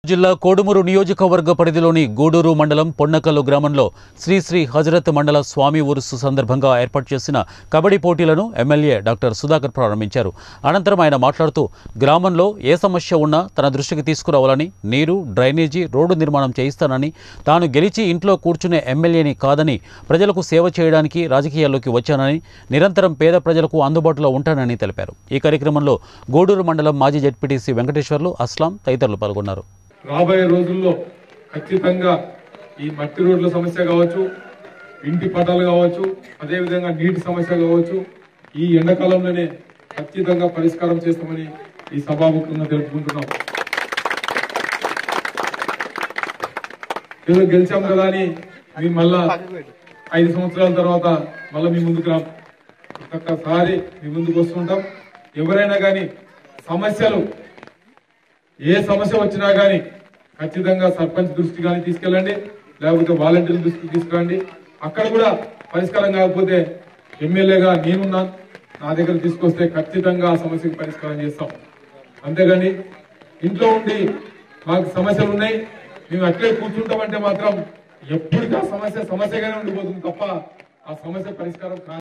జిల్లా కోడుమూరు నియోజకవర్గ పరిధిలోని గూడూరు మండలం పొన్నకల్లు గ్రామంలో శ్రీ శ్రీ హజరత్ మండల స్వామి ఉరుసు సందర్భంగా ఏర్పాటు చేసిన కబడ్డీ పోటీలను ఎమ్మెల్యే డాక్టర్ సుధాకర్ ప్రారంభించారు అనంతరం ఆయన మాట్లాడుతూ గ్రామంలో ఏ సమస్య ఉన్నా తన దృష్టికి తీసుకురావాలని నీరు డ్రైనేజీ రోడ్డు నిర్మాణం చేయిస్తానని తాను గెలిచి ఇంట్లో కూర్చునే ఎమ్మెల్యేని కాదని ప్రజలకు సేవ చేయడానికి రాజకీయాల్లోకి వచ్చానని నిరంతరం పేద ప్రజలకు అందుబాటులో ఉంటానని తెలిపారు ఈ కార్యక్రమంలో గూడూరు మండలం మాజీ జడ్పీటీసీ వెంకటేశ్వర్లు అస్లాం తదితరులు పాల్గొన్నారు రాబోయే రోజుల్లో ఖచ్చితంగా ఈ మట్టి రోడ్ల సమస్య కావచ్చు ఇంటి పటాలు కావచ్చు అదేవిధంగా నీటి సమస్య కావచ్చు ఈ ఎండాకాలంలోనే ఖచ్చితంగా పరిష్కారం చేస్తామని ఈ సభాముఖంగా తెలుపుకుంటున్నాం ఏదో గెలిచాం కదా అని మేము మళ్ళా ఐదు సంవత్సరాల తర్వాత మళ్ళీ మీ ముందుకు రాం ఒక్కసారి మీ ముందుకు వస్తుంటాం ఎవరైనా కానీ సమస్యలు ఏ సమస్య వచ్చినా కానీ ఖచ్చితంగా సర్పంచ్ దృష్టి కానీ తీసుకెళ్ళండి లేకపోతే వాలంటీర్ దృష్టికి తీసుకురండి అక్కడ కూడా పరిష్కారం కాకపోతే ఎమ్మెల్యేగా నేనున్నాను నా దగ్గర తీసుకొస్తే ఖచ్చితంగా ఆ సమస్యకి పరిష్కారం చేస్తాం అంతేగాని ఇంట్లో ఉండి మాకు సమస్యలు ఉన్నాయి మేము అట్లే కూర్చుంటామంటే మాత్రం ఎప్పటికీ ఆ సమస్య సమస్యగానే ఉండిపోతుంది తప్ప ఆ సమస్య పరిష్కారం కాదు